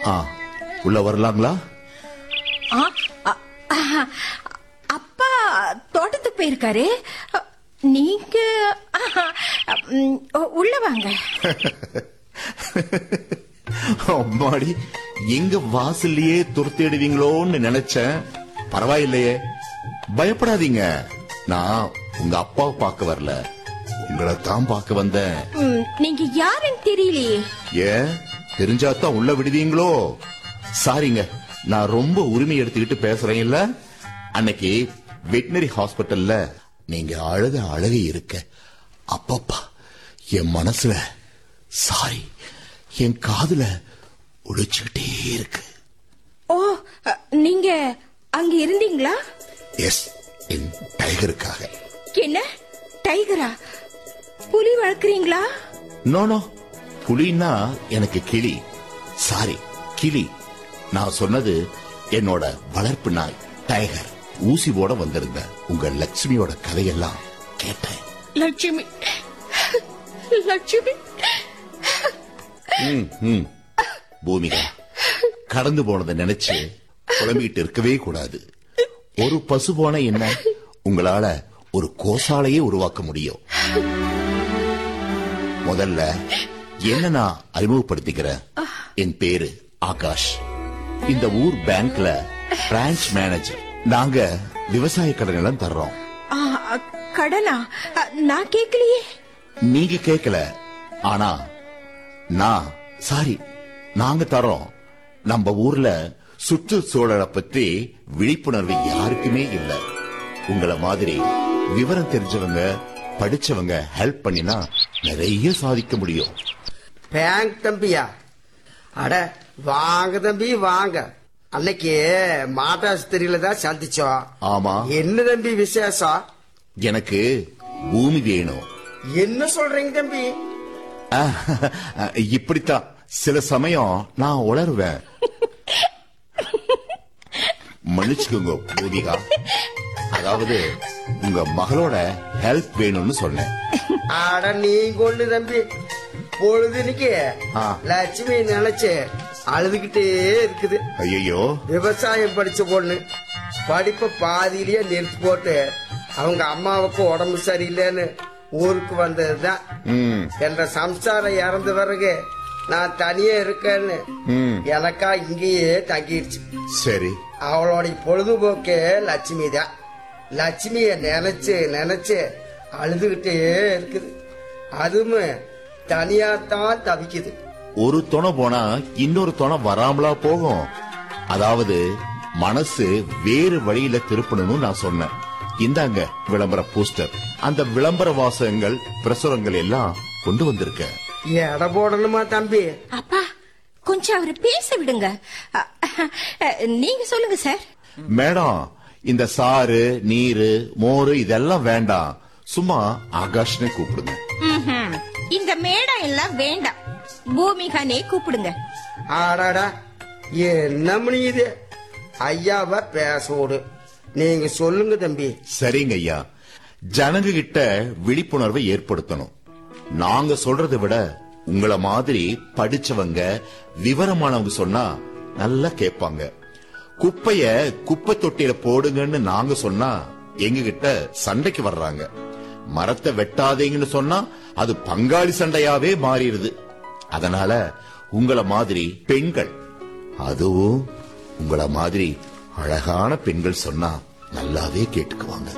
ஆ உள்ள வரலாங்களா ஆ, அ- அ- அப்பா தோட்டத்துக்கு போயிருக்காரு நீங்க ஆஹா, ம், உள்ள வாங்க அம்மாடி எங்க வாசல்லையே துரத்திடுவீங்களோன்னு நினைச்சேன் பரவாயில்லையே பயப்படாதீங்க நான் உங்க அப்பாவை பார்க்க வரல உங்களை தான் பார்க்க வந்தேன் ம், நீங்க யாருன்னு தெரியலையே ஏன் தெரிஞ்சாதான் உள்ள விடுவீங்களோ சாரிங்க நான் ரொம்ப உரிமை எடுத்துக்கிட்டு பேசுறேன் இல்ல அன்னைக்கு வெட்டினரி ஹாஸ்பிட்டல்ல நீங்க அழுத அழகு இருக்க அப்பப்பா என் மனசுல சாரி என் காதுல ஒழிச்சுக்கிட்டே இருக்கு ஓ அ, நீங்க அங்க இருந்தீங்களா எஸ் என் டைகருக்காக என்ன டைகரா புலி வளர்க்குறீங்களா நோ நோ புலின்னா எனக்கு கிளி சாரி கிளி நான் சொன்னது என்னோட வளர்ப்பு நாய் டைகர் ஊசி போட வந்திருந்த உங்க லட்சுமியோட கதையெல்லாம் கேட்டேன் லட்சுமி லட்சுமி ம், ம். பூமிகா கடந்து போனதை நினைச்சு புலம்பிட்டு இருக்கவே கூடாது ஒரு பசு போன என்ன உங்களால ஒரு கோசாலையே உருவாக்க முடியும் முதல்ல என்ன நான் அறிமுகப்படுத்திக்கிறேன் என் பேரு ஆகாஷ் இந்த ஊர் பேங்க்ல பிரான்ச் மேனேஜர் நாங்க விவசாய கடன் எல்லாம் தர்றோம் ஆ, அ, கடனா அ, நான் கேட்கலையே நீங்க கேட்கல ஆனா நான் சாரி நாங்க தரோம் நம்ம ஊர்ல சுற்றுச்சூழலை பத்தி விழிப்புணர்வு யாருக்குமே இல்ல உங்கள மாதிரி விவரம் தெரிஞ்சவங்க படிச்சவங்க ஹெல்ப் பண்ணினா நிறைய சாதிக்க முடியும் பேங்க் தம்பியா அட வாங்க தம்பி வாங்க அன்னைக்கு மாட்டாஸ்திரியில தான் சந்திச்சோம் ஆமா என்ன தம்பி விசேஷம் எனக்கு பூமி வேணும் என்ன சொல்றீங்க தம்பி அஹ், இப்படித்தான் சில சமயம் நான் உளருவேன் மன்னிச்சுக்கோங்க பூதிகா அதாவது உங்க மகளோட ஹெல்ப் வேணும்னு சொன்னேன் அட நீங்க ஒண்ணு தம்பி பொழுதுனிக்கு ஆ. லட்சுமி நினைச்சு அழுதுகிட்டே இருக்குது ஐயோ விவசாயம் படிச்ச பொண்ணு படிப்பை பாதியிலேயே நிறுத்தி போட்டு அவங்க அம்மாவுக்கு உடம்பு சரியில்லைன்னு ஊருக்கு வந்ததுதான் ம் என்ற சம்சாரம் இறந்து பிறகு நான் தனியே இருக்கேன்னு ம் எனக்கா இங்கேயே தங்கிடுச்சு சரி அவளோட பொழுதுபோக்கே லட்சுமி தான் லட்சுமிய நினைச்சு நினைச்சு அழுதுகிட்டே இருக்குது அதுவும் தனியா தான் தவிக்குது ஒரு துணை போனா இன்னொரு துணை வராமலா போகும் அதாவது மனசு வேறு வழியில திருப்பணும்னு நான் சொன்னேன் இந்தாங்க விளம்பர போஸ்டர் அந்த விளம்பர வாசகங்கள் பிரசுரங்கள் எல்லாம் கொண்டு வந்திருக்கேன் எடை போடணுமா தம்பி அப்பா கொஞ்சம் அவரை பேச விடுங்க அ, அ, நீங்க சொல்லுங்க சார் மேடம் இந்த சாறு நீரு மோரு இதெல்லாம் வேண்டாம் சும்மா ஆகாஷ்னே கூப்பிடுங்க ம்ஹும். இந்த மேடம் எல்லாம் வேண்டாம் பூமிகானே கூப்பிடுங்க ஆடாடா என்ன மணி இது ஐயாவ பேசோடு நீங்க சொல்லுங்க தம்பி சரிங்க ஐயா ஜனங்க கிட்ட விழிப்புணர்வை ஏற்படுத்தணும் நாங்க சொல்றதை விட உங்கள மாதிரி படிச்சவங்க விவரமானவங்க சொன்னா நல்லா கேட்பாங்க குப்பைய குப்பை தொட்டியில போடுங்கன்னு நாங்க சொன்னா எங்க கிட்ட சண்டைக்கு வர்றாங்க மரத்தை வெட்டாதீங்கன்னு சொன்னா அது பங்காளி சண்டையாவே மாறிடுது அதனால உங்கள மாதிரி பெண்கள் அதுவும் உங்கள மாதிரி அழகான பெண்கள் சொன்னா நல்லாவே கேட்டுக்குவாங்க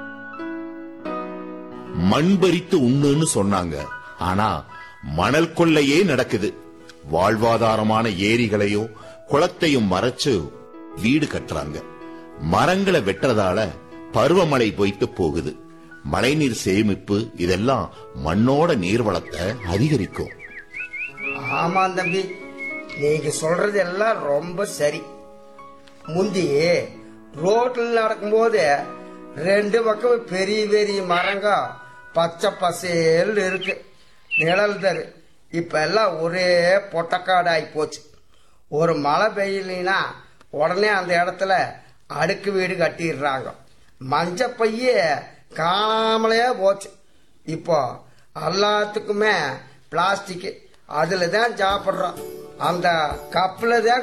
மண் பறித்து உண்ணுன்னு சொன்னாங்க ஆனா மணல் கொள்ளையே நடக்குது வாழ்வாதாரமான ஏரிகளையும் குளத்தையும் மறைச்சு வீடு கட்டுறாங்க மரங்களை வெட்டுறதால பருவமழை பொய்த்து போகுது மழைநீர் சேமிப்பு இதெல்லாம் மண்ணோட நீர்வளத்தை அதிகரிக்கும் ஆமா தம்பி நீங்க சொல்றது எல்லாம் ரொம்ப சரி முந்தி ரோட்ல நடக்கும்போது ரெண்டு பக்கம் பெரிய பெரிய மரங்க பச்சை பசேல் இருக்கு நிழல் தரு இப்ப எல்லாம் ஒரே பொட்டக்காடு ஆகி போச்சு ஒரு மழை பெய்யலைன்னா உடனே அந்த இடத்துல அடுக்கு வீடு கட்டிடுறாங்க மஞ்ச பைய காணாமலே போச்சு இப்போ எல்லாத்துக்குமே பிளாஸ்டிக் அதுல தான் சாப்பிட்றோம் அந்த கப்பில் தான்